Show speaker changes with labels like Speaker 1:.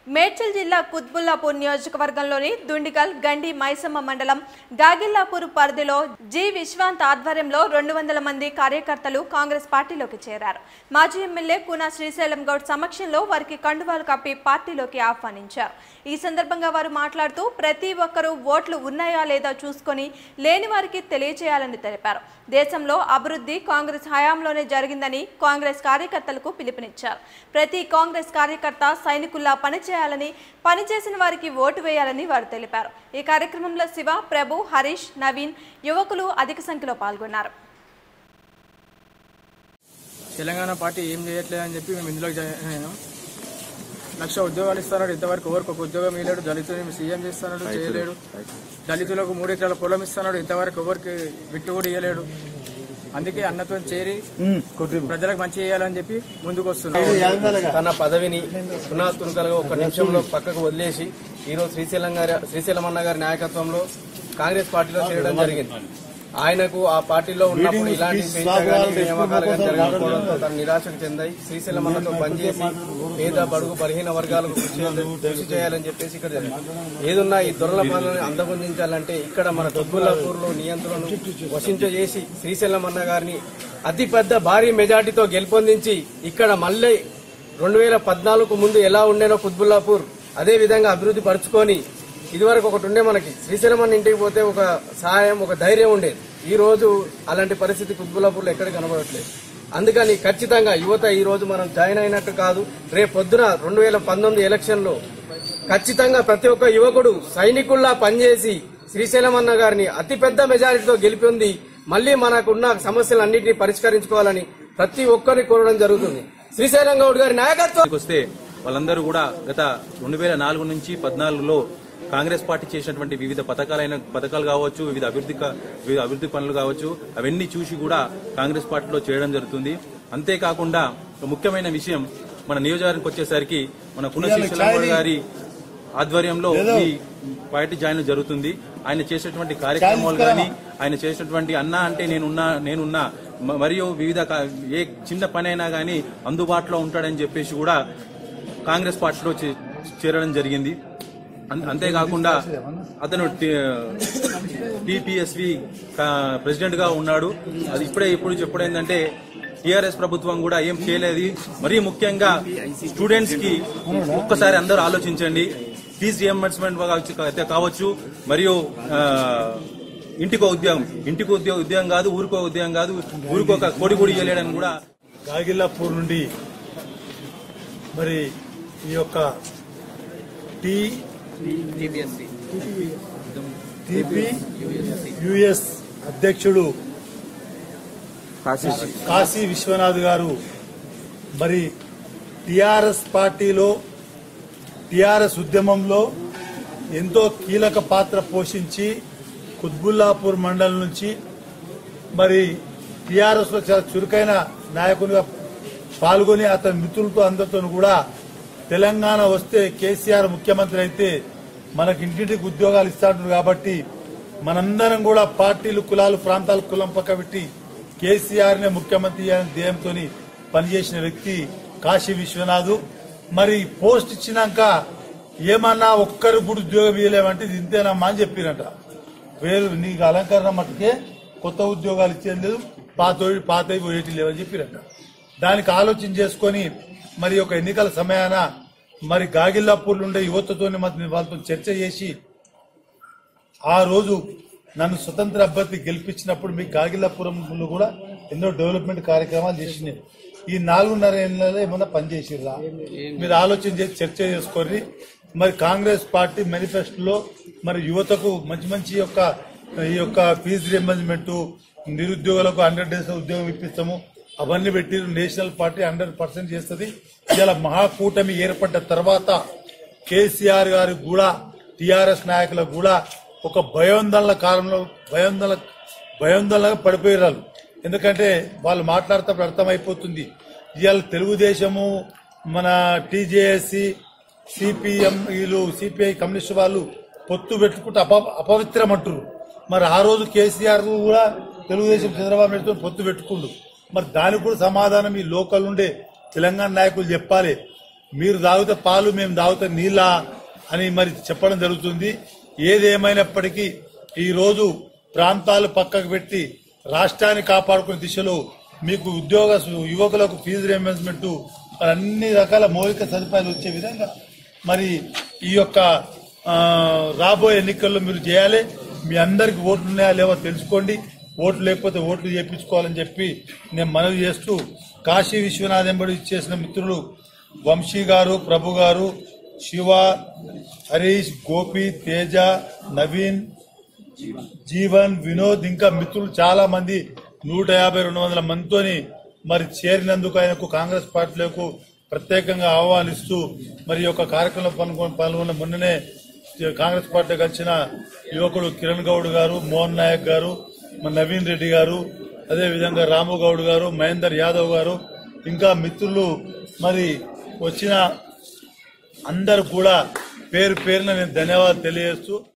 Speaker 1: మేడ్చల్ జిల్లా కుత్బుల్లాపూర్ నియోజకవర్గంలోని దుండిగల్ గండి మైసమ్మ మండలం గాగిల్లాపూర్ పరిధిలో జి విశ్వాంత్ ఆధ్వర్యంలో రెండు వందల మంది కార్యకర్తలు కాంగ్రెస్ పార్టీలోకి చేరారు మాజీ ఎమ్మెల్యే కూనా శ్రీశైలం గౌడ్ సమక్షంలో వారికి కండువాలు కప్పి పార్టీలోకి ఆహ్వానించారు ఈ సందర్భంగా వారు మాట్లాడుతూ ప్రతి ఒక్కరూ ఓట్లు ఉన్నాయా లేదా చూసుకొని లేని వారికి తెలియజేయాలని తెలిపారు దేశంలో అభివృద్ధి కాంగ్రెస్ హయాంలోనే జరిగిందని కాంగ్రెస్ కార్యకర్తలకు పిలుపునిచ్చారు ప్రతి కాంగ్రెస్ కార్యకర్త సైనికుల్లా పనిచేయాలని పనిచేసిన వారికి ఓటు వేయాలని వారు తెలిపారు ఈ కార్యక్రమంలో శివ ప్రభు హరీష్ నవీన్ యువకులు అధిక సంఖ్యలో పాల్గొన్నారు
Speaker 2: తెలంగాణ పార్టీ ఏం చేయట్లేదు అని చెప్పి మేము ఇందులో జాయిన్ అయినాం లక్ష ఉద్యోగాలు ఇస్తున్నాడు ఇంతవరకు ఎవరికి ఒక ఉద్యోగం ఇవ్వలేడు దళితులు సీఎం చేస్తున్నాడు చేయలేడు దళితులకు మూడు ఎకరాల పొలం ఇస్తున్నాడు ఇంతవరకు ఎవరికి విట్టు కూడా ఇవ్వలేడు అందుకే అన్నతో చేరి ప్రజలకు మంచి చేయాలని చెప్పి ముందుకు వస్తున్నాడు
Speaker 3: తన పదవిని పునాతునకలుగా ఒక నిమిషంలో పక్కకు వదిలేసి ఈరోజు శ్రీశైలం గారి శ్రీశైలం అన్న గారి నాయకత్వంలో కాంగ్రెస్ పార్టీలో చేరడం జరిగింది ఆయనకు ఆ పార్టీలో ఉన్నప్పుడు ఇలాంటి స్వేచ్ఛ గానీ, నియామకాలు గానీ జరగకపోవడంతో తన నిరాశకు చెందాయి శ్రీశైలం అన్నతో పనిచేసి పేద బడుగు బలహీన వర్గాలకు కృషి చేయాలని- కృషి చేయాలని చెప్పేసి ఇక్కడ జరిగింది. ఏదున్నా ఈ దొరల పాలనని అందగొందించాలంటే ఇక్కడ మన తొగ్గుల్లాపూర్ లో నియంత్రణను వశించజేసి శ్రీశైలం అన్న గారిని అతిపెద్ద భారీ మెజార్టీతో గెలుపొందించి ఇక్కడ మళ్ళీ రెండు వేల పద్నాలుగు ముందు ఎలా ఉండేనో కుత్బుల్లాపూర్ అదే విధంగా అభివృద్ధి పరుచుకొని ఇదివరకు ఒకటి ఉండే మనకి శ్రీశైలం అన్న ఇంటికి పోతే ఒక సహాయం ఒక ధైర్యం ఉండేది ఈ రోజు అలాంటి పరిస్థితి కుత్బుల్లాపూర్లో ఎక్కడ కనబడట్లేదు అందుకని ఖచ్చితంగా యువత ఈ రోజు మనం జాయిన్ అయినట్టు కాదు రేపు పొద్దున రెండు వేల పంతొమ్మిది ఎలక్షన్ లో ఖచ్చితంగా ప్రతి ఒక్క యువకుడు సైనికుల్లా పనిచేసి శ్రీశైలం అన్న గారిని అతిపెద్ద మెజారిటీతో గెలిపొంది మళ్లీ మనకున్న సమస్యలన్నింటినీ పరిష్కరించుకోవాలని ప్రతి ఒక్కరిని కోరడం జరుగుతుంది శ్రీశైలం గౌడ్ గారి నాయకత్వం
Speaker 4: వస్తే వాళ్ళందరూ కూడా గత రెండు వేల నాలుగు నుంచి పద్నాలుగులో కాంగ్రెస్ పార్టీ చేసినటువంటి వివిధ పథకాలైన పథకాలు కావచ్చు వివిధ అభివృద్ధి కా- వివిధ అభివృద్ధి పనులు కావచ్చు అవన్నీ చూసి కూడా కాంగ్రెస్ పార్టీలో చేయడం జరుగుతుంది అంతేకాకుండా ఒక ముఖ్యమైన విషయం మన నియోజకవర్గానికి వచ్చేసరికి మన కున శ్రీశైలం గారి ఆధ్వర్యంలో ఈ పార్టీ జాయిన్ జరుగుతుంది ఆయన చేసేటువంటి కార్యక్రమాలు కానీ ఆయన చేసినటువంటి అన్నా అంటే నేనున్నా నేనున్నా మ- మరియు వివిధ కా- ఏ చిన్న పని అయినా కానీ అందుబాటులో ఉంటాడని చెప్పేసి కూడా కాంగ్రెస్ పార్టీలో చే- చేరడం జరిగింది అం- అంతేకాకుండా అతను టిపిఎస్వి ప్రెసిడెంట్ గా ఉన్నాడు అది ఇప్పుడే ఇప్పుడు చెప్పడం ఏంటంటే టిఆర్ఎస్ ప్రభుత్వం కూడా ఏం చేయలేదు మరీ ముఖ్యంగా స్టూడెంట్స్ కి ఒక్కసారి అందరూ ఆలోచించండి ఫీజు రియంబర్స్మెంట్ అయితే కావచ్చు మరియు ఆ, ఇంటికో ఉద్యోగం ఇంటికో ఉద్యోగం ఉద్యోగం కాదు ఊరికో ఉద్యోగం కాదు ఊరికో ఒక కోడి కూడా ఇవ్వలేడని కూడా
Speaker 5: గాగిల్లాపూర్ నుండి మరి ఈ యొక్క టీ టీపీ యుఎస్ అధ్యక్షుడు కాశీ విశ్వనాథ్ గారు మరి టిఆర్ఎస్ పార్టీలో టిఆర్ఎస్ ఉద్యమంలో ఎంతో కీలక పాత్ర పోషించి కుత్బుల్లాపూర్ మండలం నుంచి మరి టిఆర్ఎస్ లో చాలా చురుకైన నాయకునిగా పాల్గొని అతని మిత్రులతో అందరితో కూడా తెలంగాణ వస్తే కేసీఆర్ ముఖ్యమంత్రి అయితే మనకి ఇంటింటికి ఉద్యోగాలు ఇస్తాడు కాబట్టి మనందరం కూడా పార్టీలు కులాలు ప్రాంతాలు కులం పక్క పెట్టి కేసీఆర్ నే ముఖ్యమంత్రి అనే ధ్యేయంతో పనిచేసిన వ్యక్తి కాశీ విశ్వనాథ్ మరి పోస్ట్ ఇచ్చినాక ఏమన్నా ఒక్కరు కూడా ఉద్యోగం ఇవ్వలేమంటే ఇది ఇంతేనమ్మా అని చెప్పినట వేలు నీకు అలంకరణ మట్టుకే కొత్త ఉద్యోగాలు ఇచ్చేది లేదు పాత పాత పోయేటి లేవని చెప్పిరట దానికి ఆలోచన చేసుకొని మరి ఒక ఎన్నికల సమయాన మరి గాగిల్లాపూర్లు ఉండే యువతతో వాళ్ళతో చర్చ చేసి ఆ రోజు నన్ను స్వతంత్ర అభ్యర్థి గెలిపించినప్పుడు మీ గాగిల్లాపురంలో కూడా ఎన్నో డెవలప్మెంట్ కార్యక్రమాలు చేసినాయి ఈ నాలుగున్నర ఏళ్ళలో ఏమన్నా పనిచేసిర్రా మీరు ఆలోచన చేసి చర్చ చేసుకొని మరి కాంగ్రెస్ పార్టీ మేనిఫెస్టోలో మరి యువతకు మంచి మంచి యొక్క ఈ యొక్క ఫీజు రియంబర్స్మెంట్ నిరుద్యోగులకు హండ్రెడ్ డేస్ ఉద్యోగం ఇప్పిస్తాము అవన్నీ పెట్టి నేషనల్ పార్టీ హండ్రెడ్ పర్సెంట్ చేస్తుంది ఇలా మహాకూటమి ఏర్పడ్డ తర్వాత కేసీఆర్ గారు కూడా టిఆర్ఎస్ నాయకులకు కూడా ఒక భయోందనల కాలంలో భయోందన భయోందనగా పడిపోయారు ఎందుకంటే వాళ్ళు మాట్లాడుతూ అర్థమైపోతుంది ఇవాళ తెలుగుదేశము మన టీజేఎస్సి సిపిఎం వీళ్ళు సిపిఐ కమ్యూనిస్ట్ వాళ్ళు పొత్తు పెట్టుకుంటే అప అపవిత్రం అంటారు మరి ఆ రోజు కేసీఆర్ కూడా తెలుగుదేశం చంద్రబాబు నాయుడుతో పొత్తు పెట్టుకుండు మరి దానికి కూడా సమాధానం ఈ లోకల్ ఉండే తెలంగాణ నాయకులు చెప్పాలి మీరు తాగితే పాలు మేము తాగితే నీళ్ళ అని మరి చెప్పడం జరుగుతుంది ఏదేమైనప్పటికీ ఈ రోజు ప్రాంతాలు పక్కకు పెట్టి రాష్ట్రాన్ని కాపాడుకునే దిశలో మీకు ఉద్యోగ యువకులకు ఫీజు రియంబర్స్మెంట్ మరి అన్ని రకాల మౌలిక సదుపాయాలు వచ్చే విధంగా మరి ఈ యొక్క ఆ, రాబోయే ఎన్నికల్లో మీరు చేయాలి మీ అందరికి ఓట్లు ఉన్నాయా లేవో తెలుసుకోండి ఓట్లు లేకపోతే ఓట్లు చేయించుకోవాలని చెప్పి నేను మనవి చేస్తూ కాశీ విశ్వనాథ్ ఎంబడి ఇచ్చేసిన మిత్రులు వంశీ గారు ప్రభు గారు శివ హరీష్ గోపి తేజ నవీన్ జీవన్ వినోద్ ఇంకా మిత్రులు చాలా మంది నూట యాభై రెండు వందల మందితోని మరి చేరినందుకు ఆయనకు కాంగ్రెస్ పార్టీలకు ప్రత్యేకంగా ఆహ్వానిస్తూ మరి ఈ యొక్క కార్యక్రమంలో పాల్గొని పాల్గొన్న మొన్ననే కాంగ్రెస్ పార్టీ కలిసిన యువకుడు కిరణ్ గౌడ్ గారు మోహన్ నాయక్ గారు మన నవీన్ రెడ్డి గారు అదే విధంగా రాము గౌడ్ గారు మహేందర్ యాదవ్ గారు ఇంకా మిత్రులు మరి వచ్చిన అందరు కూడా పేరు పేరున నేను ధన్యవాదాలు తెలియజేస్తూ